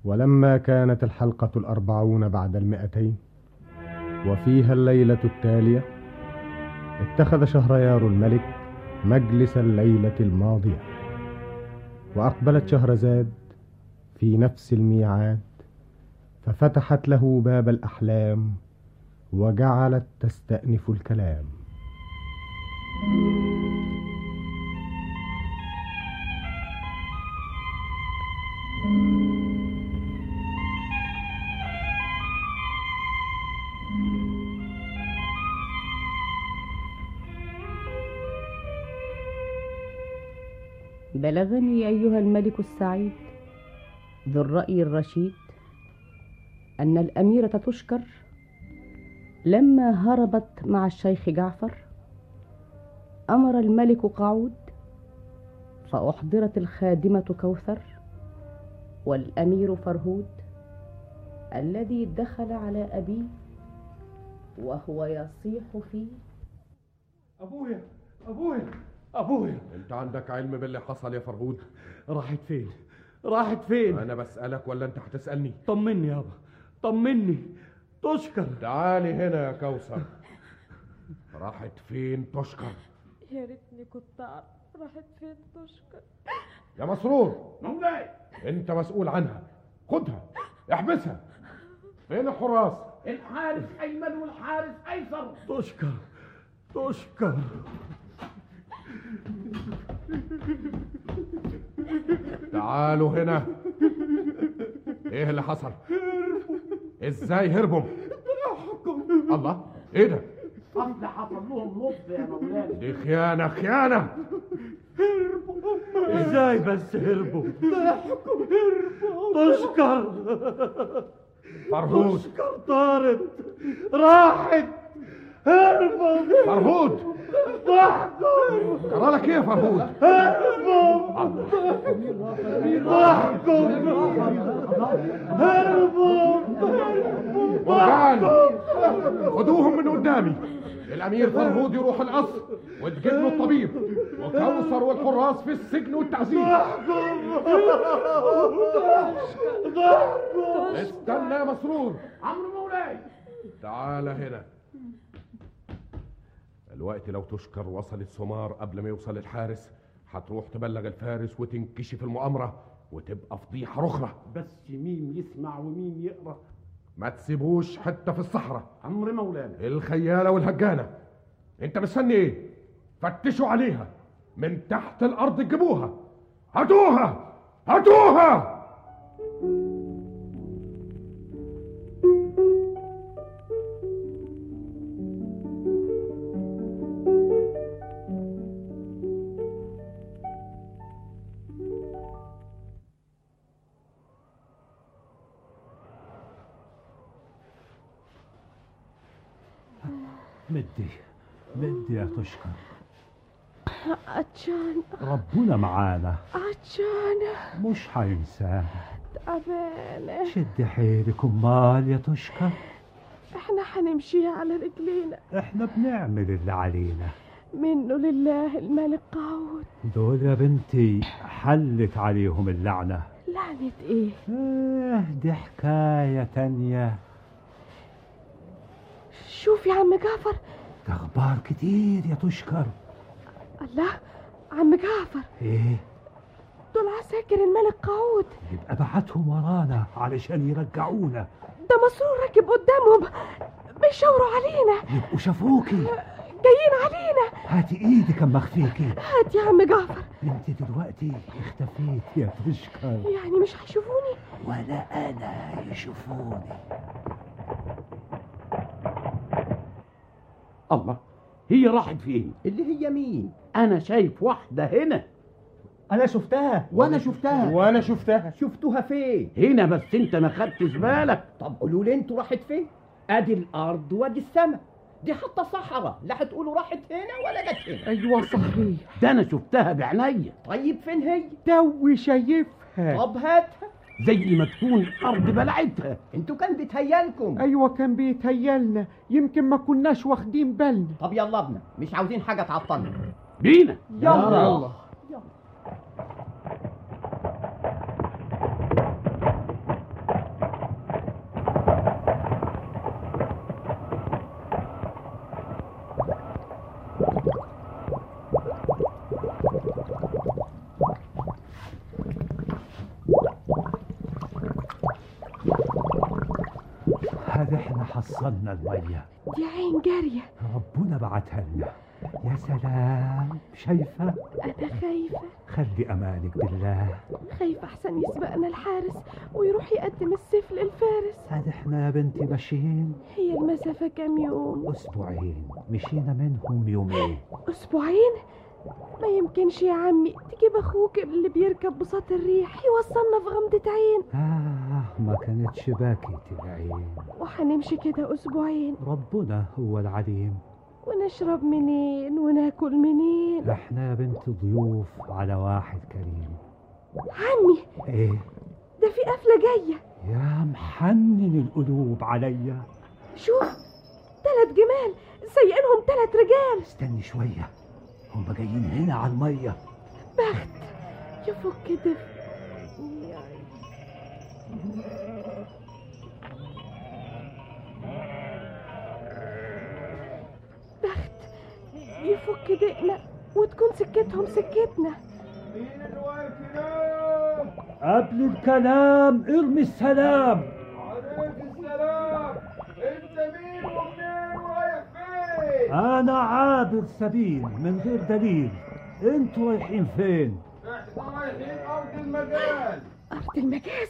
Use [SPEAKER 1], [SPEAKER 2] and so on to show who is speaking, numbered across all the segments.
[SPEAKER 1] ولما كانت الحلقة الأربعون بعد المئتين وفيها الليلة التالية اتخذ شهريار الملك مجلس الليلة الماضية وأقبلت شهرزاد في نفس الميعاد ففتحت له باب الأحلام وجعلت تستأنف الكلام
[SPEAKER 2] بلغني أيها الملك السعيد ذو الرأي الرشيد أن الأميرة تشكر لما هربت مع الشيخ جعفر أمر الملك قعود فأحضرت الخادمة كوثر والأمير فرهود الذي دخل على أبيه وهو يصيح فيه
[SPEAKER 3] أبويا أبويا أبويا
[SPEAKER 4] انت عندك علم باللي حصل يا فرهود
[SPEAKER 3] راحت فين راحت فين
[SPEAKER 4] انا بسألك ولا انت هتسألني
[SPEAKER 3] طمني يابا طمني تشكر
[SPEAKER 4] تعالي هنا يا كوثر راحت فين تشكر
[SPEAKER 5] يا ريتني كنت اعرف راحت فين تشكر
[SPEAKER 4] يا مسرور
[SPEAKER 6] مولاي
[SPEAKER 4] انت مسؤول عنها خدها احبسها فين الحراس
[SPEAKER 6] الحارس ايمن والحارس ايسر
[SPEAKER 3] تشكر تشكر
[SPEAKER 4] تعالوا هنا ايه اللي حصل ازاي هربوا الله ايه ده
[SPEAKER 6] اصل حصل لهم نص يا مولاي
[SPEAKER 4] دي خيانة خيانة
[SPEAKER 3] ازاي بس هربوا تشكر
[SPEAKER 4] فرهود
[SPEAKER 3] تشكر طارت راحت هربوا
[SPEAKER 4] فرهود
[SPEAKER 3] ضحكوا
[SPEAKER 4] جرى لك ايه يا فرهود
[SPEAKER 3] هربوا ضحكوا هربوا
[SPEAKER 4] وجعان خدوهم من قدامي الامير فرهود يروح القصر وتجيب له الطبيب وكوثر والحراس في السجن والتعذيب استنى يا مسرور
[SPEAKER 6] عمرو مولاي
[SPEAKER 4] تعال هنا الوقت لو تشكر وصلت سمار قبل ما يوصل الحارس هتروح تبلغ الفارس وتنكشف المؤامرة وتبقى فضيحة رخرة
[SPEAKER 6] بس مين يسمع ومين يقرا
[SPEAKER 4] ما تسيبوش حتة في الصحراء
[SPEAKER 6] عمرو مولانا
[SPEAKER 4] الخيالة والهجانة انت مستني ايه فتشوا عليها من تحت الارض تجيبوها هاتوها هاتوها
[SPEAKER 7] مدي مدي يا تشكر
[SPEAKER 5] عطشان
[SPEAKER 7] ربنا معانا
[SPEAKER 5] عطشان
[SPEAKER 7] مش هينسانا
[SPEAKER 5] تعبانة
[SPEAKER 7] شد حيلك امال يا تشكر
[SPEAKER 5] احنا هنمشيها على رجلينا
[SPEAKER 7] احنا بنعمل اللي علينا
[SPEAKER 5] منه لله الملك قعود
[SPEAKER 7] دول يا بنتي حلت عليهم اللعنة
[SPEAKER 5] لعنة ايه
[SPEAKER 7] اه دي حكاية تانية
[SPEAKER 5] شوف يا عم جعفر
[SPEAKER 7] ده اخبار كتير يا تشكر
[SPEAKER 5] الله عم جعفر
[SPEAKER 7] ايه
[SPEAKER 5] دول عساكر الملك قعود
[SPEAKER 7] يبقى بعتهم ورانا علشان يرجعونا
[SPEAKER 5] ده مسرور راكب قدامهم بيشاوروا علينا
[SPEAKER 7] يبقوا شافوكي
[SPEAKER 5] جايين علينا
[SPEAKER 7] هاتي ايدك اما اخفيكي
[SPEAKER 5] هات يا عم جعفر
[SPEAKER 7] انت دلوقتي اختفيت يا تشكر
[SPEAKER 5] يعني مش هيشوفوني
[SPEAKER 7] ولا انا يشوفوني
[SPEAKER 6] الله هي راحت فين
[SPEAKER 8] اللي هي مين
[SPEAKER 6] انا شايف واحده هنا
[SPEAKER 8] انا شفتها وانا شفتها
[SPEAKER 1] وانا شفتها
[SPEAKER 8] شفتوها فين
[SPEAKER 6] هنا بس انت ما خدتش بالك
[SPEAKER 8] طب قولوا لي انتوا راحت فين ادي الارض وادي السماء دي حتى صحراء لا هتقولوا راحت هنا ولا جت هنا
[SPEAKER 3] ايوه صحيح
[SPEAKER 6] ده انا شفتها بعينيا
[SPEAKER 8] طيب فين هي
[SPEAKER 3] توي شايفها
[SPEAKER 8] طب هاتها
[SPEAKER 6] زي ما تكون الارض بلعتها
[SPEAKER 8] انتوا كان بيتهيالكم
[SPEAKER 3] ايوه كان بيتهيلنا يمكن ما كناش واخدين بالنا
[SPEAKER 8] طب يلا ابنا مش عاوزين حاجه تعطلنا
[SPEAKER 6] بينا
[SPEAKER 8] يلا
[SPEAKER 7] حصلنا المية
[SPEAKER 5] دي عين جارية
[SPEAKER 7] ربنا بعتها لنا يا سلام شايفة
[SPEAKER 5] أنا خايفة
[SPEAKER 7] خلي أمانك بالله
[SPEAKER 5] خايفة أحسن يسبقنا الحارس ويروح يقدم السيف للفارس
[SPEAKER 7] هاد احنا يا بنتي ماشيين
[SPEAKER 5] هي المسافة كام يوم
[SPEAKER 7] أسبوعين مشينا منهم يومين
[SPEAKER 5] أسبوعين ما يمكنش يا عمي تجيب أخوك اللي بيركب بساط الريح يوصلنا في غمضة عين
[SPEAKER 7] آه ما كانتش باكية العين
[SPEAKER 5] وحنمشي كده أسبوعين
[SPEAKER 7] ربنا هو العليم
[SPEAKER 5] ونشرب منين وناكل منين
[SPEAKER 7] احنا يا بنت ضيوف على واحد كريم
[SPEAKER 5] عمي
[SPEAKER 7] ايه
[SPEAKER 5] ده في قفلة جاية
[SPEAKER 7] يا محنن القلوب عليا
[SPEAKER 5] شوف تلات جمال سايقينهم تلات رجال
[SPEAKER 7] استني شوية هم جايين هنا على المية
[SPEAKER 5] بخت يفك دفء بخت يفك دقنا وتكون سكتهم سكتنا
[SPEAKER 7] قبل الكلام ارمي السلام انا عابر سبيل من غير دليل انتوا رايحين فين
[SPEAKER 5] أرض المجاز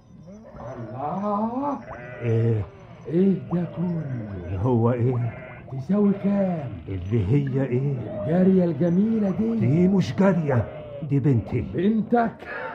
[SPEAKER 4] الله
[SPEAKER 7] ايه
[SPEAKER 4] ايه ده كله
[SPEAKER 7] هو ايه
[SPEAKER 4] تساوي كام
[SPEAKER 7] اللي هي ايه
[SPEAKER 4] الجارية الجميلة دي
[SPEAKER 7] دي مش جارية دي بنتي
[SPEAKER 4] بنتك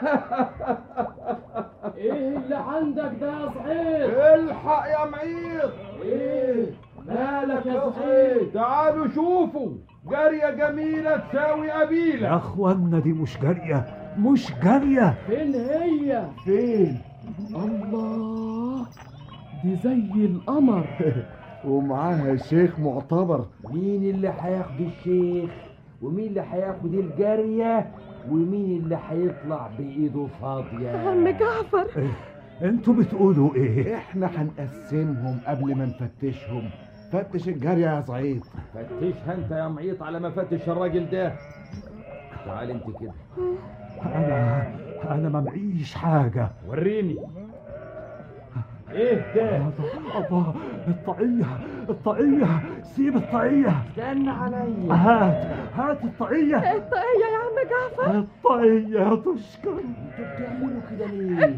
[SPEAKER 8] ايه اللي عندك ده يا صعيد
[SPEAKER 4] الحق يا معيط
[SPEAKER 8] ايه مالك يا صعيد
[SPEAKER 4] تعالوا شوفوا جارية جميلة تساوي
[SPEAKER 7] يا
[SPEAKER 4] قبيلة
[SPEAKER 7] اخوانا دي مش جارية مش جارية
[SPEAKER 8] فين هي
[SPEAKER 4] فين
[SPEAKER 8] الله دي زي القمر
[SPEAKER 9] ومعاها شيخ معتبر
[SPEAKER 10] مين اللي هياخد الشيخ ومين اللي هياخد الجارية ومين اللي هيطلع بإيده فاضية
[SPEAKER 5] عم جعفر
[SPEAKER 7] انتوا بتقولوا ايه
[SPEAKER 9] احنا هنقسمهم قبل ما نفتشهم فتش الجارية يا سعيد
[SPEAKER 10] فتشها انت يا معيط على ما فتش الراجل ده تعال انت كده
[SPEAKER 7] انا انا ما معيش حاجة
[SPEAKER 10] وريني ايه ده
[SPEAKER 7] الله الطاقية الطاقية سيب الطاقية
[SPEAKER 10] استنى عليا
[SPEAKER 7] هات هات الطاقية
[SPEAKER 5] الطاقية يا عم جعفر
[SPEAKER 7] الطاقية يا تشكر
[SPEAKER 10] انتوا بتعملوا كده ليه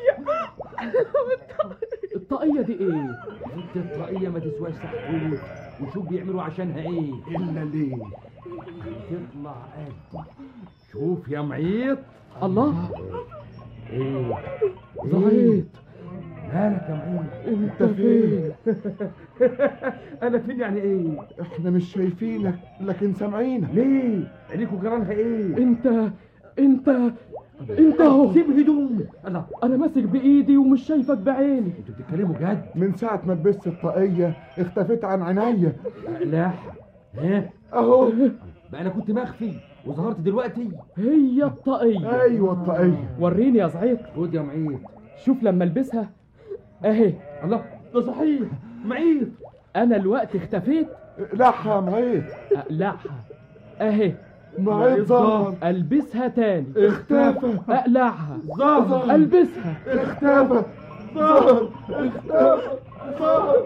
[SPEAKER 8] الطاقية دي ايه
[SPEAKER 10] انت الطاقية ما تسواش سحقوت وشوف بيعملوا عشانها ايه
[SPEAKER 9] الا ليه
[SPEAKER 10] تطلع قد شوف يا معيط
[SPEAKER 8] الله
[SPEAKER 10] ايه
[SPEAKER 8] زهيد
[SPEAKER 10] مالك يا معيط
[SPEAKER 9] انت فين
[SPEAKER 10] انا فين يعني ايه
[SPEAKER 9] احنا مش شايفينك لكن سامعينك
[SPEAKER 10] ليه عينيكوا جرانها ايه
[SPEAKER 8] انت انت انت اهو
[SPEAKER 10] سيب هدومي الله
[SPEAKER 8] انا ماسك بايدي ومش شايفك بعيني
[SPEAKER 10] انتوا بتتكلموا جد
[SPEAKER 9] من ساعة ما لبست الطاقية اختفيت عن عينيا
[SPEAKER 10] لا ها
[SPEAKER 9] اهو
[SPEAKER 10] بقى انا كنت مخفي وظهرت دلوقتي
[SPEAKER 8] هي الطاقية
[SPEAKER 9] ايوه الطاقية
[SPEAKER 8] وريني يا زعيد
[SPEAKER 10] خد يا معيط
[SPEAKER 8] شوف لما البسها اهي
[SPEAKER 10] الله ده صحيح معيط
[SPEAKER 8] انا الوقت اختفيت
[SPEAKER 9] لحها يا معيط
[SPEAKER 8] اقلعها اهي
[SPEAKER 9] معيط ظهر
[SPEAKER 8] البسها تاني
[SPEAKER 9] اختفى
[SPEAKER 8] اقلعها
[SPEAKER 10] ظهر
[SPEAKER 8] البسها
[SPEAKER 9] اختفى ظهر اختفى ظهر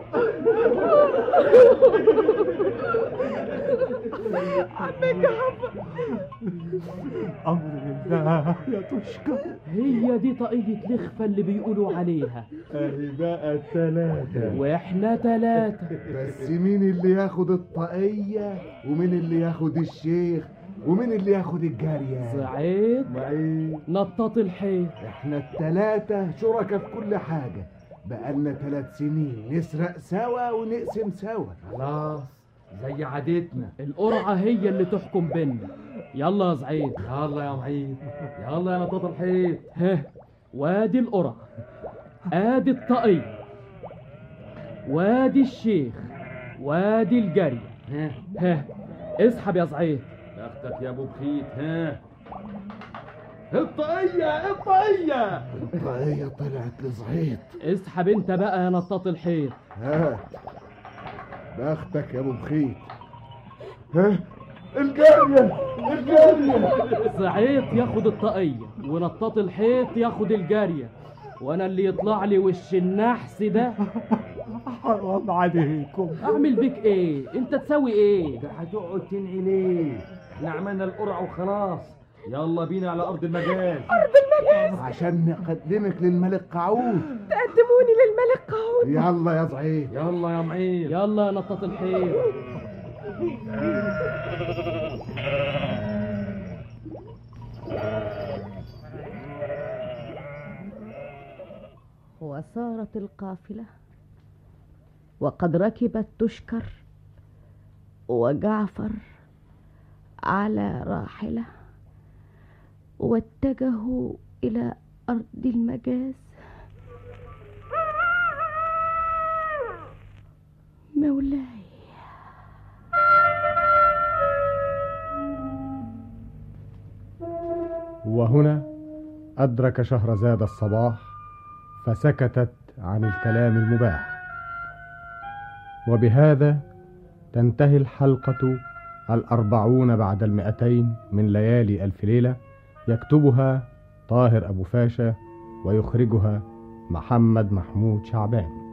[SPEAKER 5] عم جعفر
[SPEAKER 7] امر الله يا تشكر
[SPEAKER 8] هي دي طاقية لخفة اللي بيقولوا عليها
[SPEAKER 9] اهي بقى التلاتة
[SPEAKER 8] واحنا تلاتة
[SPEAKER 9] بس مين اللي ياخد الطاقية ومين اللي ياخد الشيخ ومين اللي ياخد الجارية
[SPEAKER 8] سعيد
[SPEAKER 9] معيط
[SPEAKER 8] نطاط الحيط
[SPEAKER 9] احنا التلاتة شركة في كل حاجة بقالنا تلات سنين نسرق سوا ونقسم سوا
[SPEAKER 10] خلاص زي عادتنا
[SPEAKER 8] القرعة هي اللي تحكم بينا يلا يا زعيد
[SPEAKER 10] يلا يا معيط يلا يا نطاط الحيط
[SPEAKER 8] ها وادي القرعة ادي الطاقية وادي الشيخ وادي الجري
[SPEAKER 10] ها
[SPEAKER 8] ها اسحب يا زعيد
[SPEAKER 10] بختك يا ابو بخيت ها الطاقية الطاقية
[SPEAKER 9] الطاقية طلعت لزعيط
[SPEAKER 8] اسحب انت بقى يا نطاط الحيط
[SPEAKER 9] هات بختك يا ابو بخيت ها الجارية الجارية
[SPEAKER 8] زعيط ياخد الطاقية ونطاط الحيط ياخد الجارية
[SPEAKER 11] وانا اللي يطلع لي وش النحس ده
[SPEAKER 7] حرام عليكم
[SPEAKER 11] اعمل بيك ايه انت تسوي ايه
[SPEAKER 10] ده هتقعد تنعي ليه احنا عملنا القرعه وخلاص يلا بينا على ارض المجال
[SPEAKER 5] أرض المجاز
[SPEAKER 9] عشان نقدمك للملك قعود
[SPEAKER 5] تقدموني للملك قعود
[SPEAKER 9] يلا يا زعيم
[SPEAKER 10] يلا يا معين
[SPEAKER 11] يلا يا نطاط الحيط
[SPEAKER 2] وسارت القافلة وقد ركبت تشكر وجعفر على راحلة واتجهوا إلى أرض المجاز مولاي
[SPEAKER 1] وهنا أدرك شهرزاد الصباح فسكتت عن الكلام المباح وبهذا تنتهي الحلقة الأربعون بعد المئتين من ليالي ألف ليلة يكتبها طاهر أبو فاشا ويخرجها محمد محمود شعبان